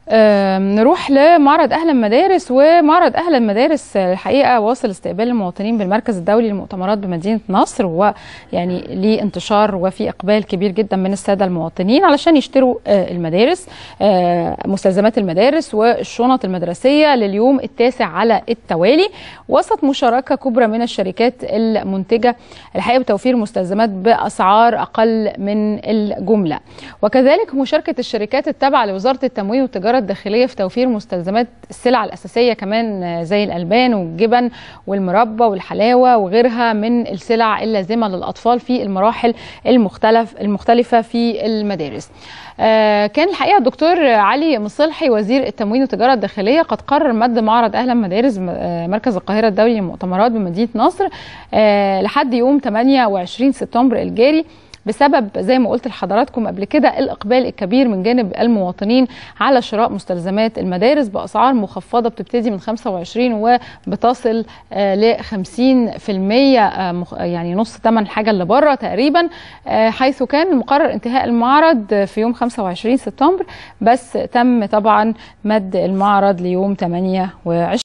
نروح لمعرض اهل المدارس ومعرض اهل المدارس الحقيقه واصل استقبال المواطنين بالمركز الدولي للمؤتمرات بمدينه نصر وهو يعني ليه انتشار وفي اقبال كبير جدا من الساده المواطنين علشان يشتروا المدارس مستلزمات المدارس والشنط المدرسيه لليوم التاسع على التوالي وسط مشاركه كبرى من الشركات المنتجه الحقيقه بتوفير مستلزمات باسعار اقل من الجمله وكذلك مشاركه الشركات التابعه لوزاره التموين والتجاره الداخليه في توفير مستلزمات السلع الاساسيه كمان زي الالبان والجبن والمربى والحلاوه وغيرها من السلع اللازمه للاطفال في المراحل المختلف المختلفه في المدارس. آه كان الحقيقه الدكتور علي مصلحي وزير التموين والتجاره الداخليه قد قرر مد معرض اهل المدارس آه مركز القاهره الدولي للمؤتمرات بمدينه نصر آه لحد يوم 28 سبتمبر الجاري بسبب زي ما قلت لحضراتكم قبل كده الاقبال الكبير من جانب المواطنين على شراء مستلزمات المدارس باسعار مخفضه بتبتدي من 25 وبتصل ل 50% يعني نص ثمن الحاجه اللي بره تقريبا حيث كان مقرر انتهاء المعرض في يوم 25 سبتمبر بس تم طبعا مد المعرض ليوم 28